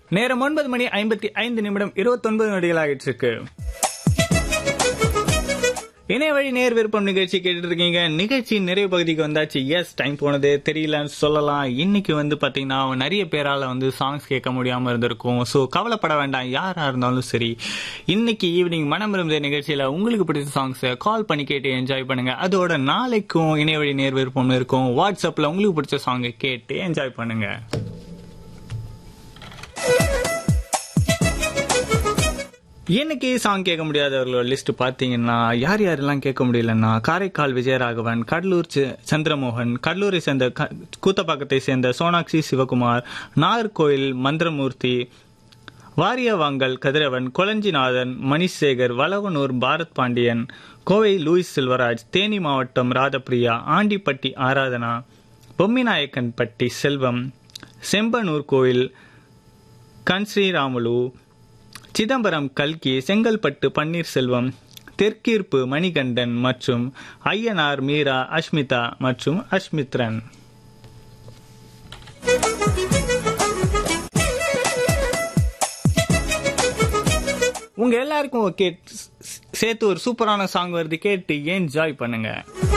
நேரம் ஒன்பது மணி ஐம்பத்தி ஐந்து நிமிடம் இருபத்தொன்பது நொடிகள் ஆகிட்டு இருக்கு இணைய வழி நேர் விருப்பம் நிகழ்ச்சி கேட்டுட்டு இருக்கீங்க நிகழ்ச்சியின் நிறைவு பகுதிக்கு வந்தாச்சு எஸ் டைம் போனதே தெரியலன்னு சொல்லலாம் இன்னைக்கு வந்து பாத்தீங்கன்னா நிறைய பேரால வந்து சாங்ஸ் கேட்க முடியாம இருந்திருக்கும் ஸோ கவலைப்பட வேண்டாம் யாரா இருந்தாலும் சரி இன்னைக்கு ஈவினிங் மனம் இருந்த நிகழ்ச்சியில உங்களுக்கு பிடிச்ச சாங்ஸை கால் பண்ணி கேட்டு என்ஜாய் பண்ணுங்க அதோட நாளைக்கும் இணைய வழி நேர் விருப்பம் இருக்கும் வாட்ஸ்அப்ல உங்களுக்கு பிடிச்ச சாங்கை கேட்டு என்ஜாய் பண்ணுங்க இன்னைக்கு சாங் கேட்க முடியாதவர்களோட லிஸ்ட் பாத்தீங்கன்னா யார் யாரெல்லாம் கேட்க முடியலன்னா காரைக்கால் விஜயராகவன் கடலூர் சி- சந்திரமோகன் கடலூரை சேர்ந்த க- கூத்தப்பாக்கத்தை சேர்ந்த சோனாக்ஷி சிவகுமார் நாகர்கோயில் மந்திரமூர்த்தி வாரியவாங்கல் கதிரவன் கொளஞ்சிநாதன் மணிசேகர் வளவனூர் பாரத் பாண்டியன் கோவை லூயிஸ் செல்வராஜ் தேனி மாவட்டம் ராதப்பிரியா ஆண்டிப்பட்டி ஆராதனா பொம்மிநாயக்கன்பட்டி செல்வம் செம்பனூர் கோயில் கண் ஸ்ரீராமுலு சிதம்பரம் கல்கி செங்கல்பட்டு பன்னீர்செல்வம் தெற்கீர்ப்பு மணிகண்டன் மற்றும் ஐயனார் மீரா அஷ்மிதா மற்றும் அஷ்மித்ரன் உங்க எல்லாருக்கும் கே சேர்த்து ஒரு சூப்பரான சாங் வருது கேட்டு என்ஜாய் பண்ணுங்க